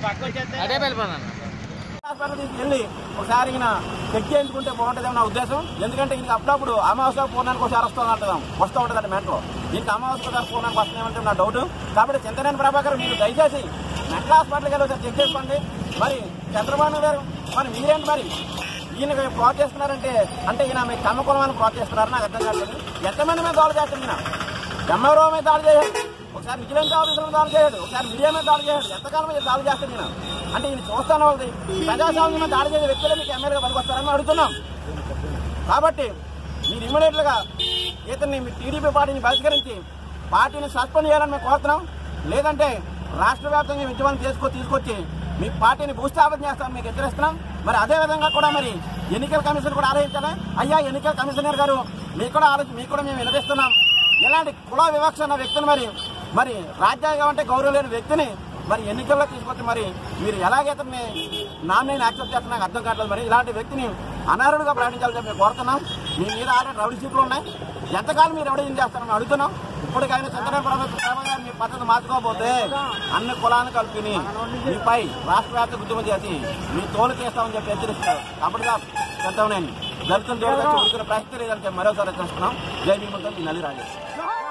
అదే వెళ్ళిపోతాను హాస్పిటల్ తీసుకెళ్ళి ఒకసారి ఈయన చెక్ చేయించుకుంటే బాగుంటుందేమో నా ఉద్దేశం ఎందుకంటే ఈయనకి అప్పుడప్పుడు అమావాస్య పూర్ణానికి ఒకసారి వస్తుంది అంటున్నాం వస్తూ ఉంటుంది అంటే మెంటలో దీనికి అమావాస్య గారు పూర్ణానికి వస్తుందేమంటే నా డౌట్ కాబట్టి చింతనేని ప్రభాకర్ మీరు దయచేసి మెంటల్ హాస్పిటల్కి వెళ్ళి ఒకసారి చెక్ చేసుకోండి మరి చంద్రబాబు నాయుడు గారు మరి మీరేంటి మరి ఈయన ప్రోత్సహిస్తున్నారంటే అంటే ఈయన మీకు కమ్మకులమని ప్రోత్సహిస్తున్నారు నాకు అర్థం కాలేదు ఎంతమంది మీద దాడి చేస్తారు ఈయన ఎంఆర్ఓ మీద దాడి చేయాలి ఒకసారి విజిలెన్స్ ఆఫీసర్ దాడి చేయడు ఒకసారి మీడియా మీద దాడి చేయడు ఎంతకాలం మీద దాడి చేస్తాడు ఈయన అంటే ఈయన చూస్తాను వాళ్ళది ప్రజాస్వామ్యం మీద దాడి చేసే వ్యక్తులే మీకు ఎమ్మెల్యేగా పనికొస్తారని అడుగుతున్నాం కాబట్టి మీరు ఇమ్మీడియట్ గా ఇతన్ని మీ టీడీపీ పార్టీని బహిష్కరించి పార్టీని సస్పెండ్ చేయాలని మేము కోరుతున్నాం లేదంటే రాష్ట్ర వ్యాప్తంగా ఈ ఉద్యమాన్ని తీసుకొ తీసుకొచ్చి మీ పార్టీని భూస్థాపన చేస్తామని మీకు హెచ్చరిస్తున్నాం మరి అదే విధంగా కూడా మరి ఎన్నికల కమిషన్ కూడా ఆలోచించాలా అయ్యా ఎన్నికల కమిషనర్ గారు మీకు కూడా ఆలోచి మీకు కూడా మేము వినిపిస్తున్నాం ఇలాంటి కుల వివక్ష ఉన్న వ్యక్తిని మరి మరి రాజ్యాంగం అంటే గౌరవం లేని వ్యక్తిని మరి ఎన్నికల్లో తీసుకొచ్చి మరి మీరు ఎలాగైతే నామినేని యాక్సెప్ట్ చేస్తున్నా నాకు అర్థం కావట్లేదు మరి ఇలాంటి వ్యక్తిని అనర్హుడుగా ప్రకటించాలని చెప్పి మేము కోరుతున్నాం మీ మీద ఆల్రెడీ రౌడీ సీట్లు ఉన్నాయి ఎంతకాలం మీరు ఎవడో ఏం చేస్తారని అడుగుతున్నాం ఇప్పటికైనా చంద్రబాబు ప్రభుత్వం గారు మీ పద్ధతి మార్చుకోకపోతే అన్ని కులాన్ని కలిపిని మీపై రాష్ట్ర వ్యాప్త ఉద్యమం చేసి మీ తోలు చేస్తామని చెప్పి హెచ్చరిస్తారు అప్పటిగా చంద్రబాబు దళితులు దేవుడు ఉరికిన ప్రశ్న లేదని చెప్పి మరోసారి హెచ్చరిస్తున్నాం జై భీమంతో మీ నల్లి రాజేష్